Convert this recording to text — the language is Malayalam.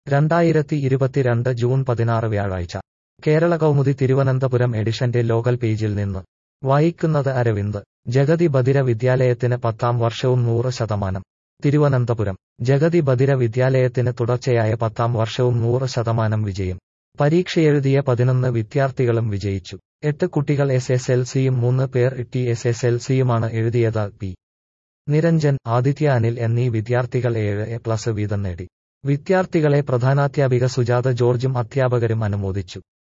രണ്ടായിരത്തി ഇരുപത്തിരണ്ട് ജൂൺ പതിനാറ് വ്യാഴാഴ്ച കേരള കൗമുദി തിരുവനന്തപുരം എഡിഷന്റെ ലോകൽ പേജിൽ നിന്ന് വായിക്കുന്നത് അരവിന്ദ് ജഗതി ബദിര വിദ്യാലയത്തിന് പത്താം വർഷവും നൂറ് ശതമാനം തിരുവനന്തപുരം ജഗതി ബദിര വിദ്യാലയത്തിന് തുടർച്ചയായ പത്താം വർഷവും നൂറ് ശതമാനം വിജയം പരീക്ഷയെഴുതിയ പതിനൊന്ന് വിദ്യാർത്ഥികളും വിജയിച്ചു എട്ട് കുട്ടികൾ എസ് എസ് എൽ സിയും മൂന്ന് പേർ ടി എസ് എസ് എൽ സിയുമാണ് എഴുതിയത് പി നിരഞ്ജൻ ആദിത്യ അനിൽ എന്നീ വിദ്യാർത്ഥികൾ ഏഴ് എ പ്ലസ് വീതം നേടി വിദ്യാർത്ഥികളെ പ്രധാനാധ്യാപിക സുജാത ജോർജും അധ്യാപകരും അനുമോദിച്ചു